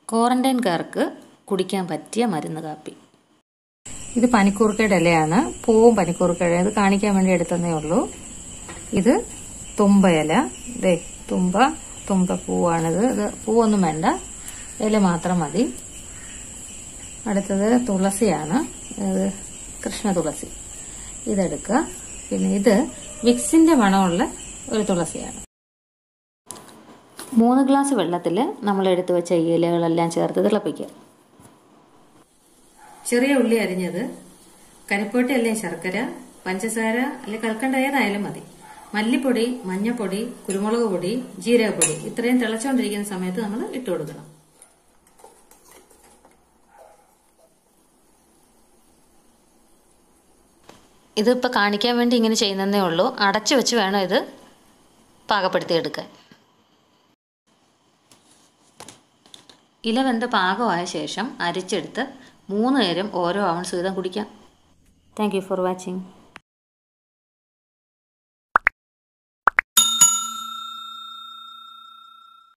ക്വാറന്റൈൻകാർക്ക് കുടിക്കാൻ പറ്റിയ മരുന്ന് കാപ്പി ഇത് പനിക്കൂർക്കയുടെ ഇലയാണ് പൂവും പനിക്കൂർക്കയുടെ ഇത് കാണിക്കാൻ വേണ്ടി എടുത്തതേ ഉള്ളൂ ഇത് തുമ്പയില ദേ തുമ്പ തുമ്പ പൂവാണിത് ഇത് പൂവൊന്നും വേണ്ട ഇല മാത്രം മതി അടുത്തത് തുളസിയാണ് ഇത് കൃഷ്ണ തുളസി ഇതെടുക്കുക പിന്നെ ഇത് വിക്സിന്റെ മണമുള്ള ഒരു തുളസിയാണ് മൂന്ന് ഗ്ലാസ് വെള്ളത്തിൽ നമ്മൾ എടുത്തു വെച്ച ഈ ഇലകളെല്ലാം ചേർത്ത് തിളപ്പിക്കുക ചെറിയ ഉള്ളി അരിഞ്ഞത് കരിപ്പോട്ടി അല്ലെങ്കിൽ ശർക്കര പഞ്ചസാര അല്ലെങ്കിൽ കൽക്കണ്ട ഏതായാലും മതി മല്ലിപ്പൊടി മഞ്ഞപ്പൊടി കുരുമുളക് പൊടി ജീരകപ്പൊടി ഇത്രയും തിളച്ചുകൊണ്ടിരിക്കുന്ന സമയത്ത് നമ്മൾ ഇട്ട് കൊടുക്കണം ഇതിപ്പോൾ കാണിക്കാൻ വേണ്ടി ഇങ്ങനെ ചെയ്യുന്നതേ ഉള്ളൂ അടച്ചു വെച്ച് വേണം ഇത് പാകപ്പെടുത്തിയെടുക്കാൻ ഇല വെന്ത് പാകമായ ശേഷം അരിച്ചെടുത്ത് മൂന്ന് നേരം ഓരോ ഔൺസ് വീതം കുടിക്കാം താങ്ക് യു ഫോർ വാച്ചിങ്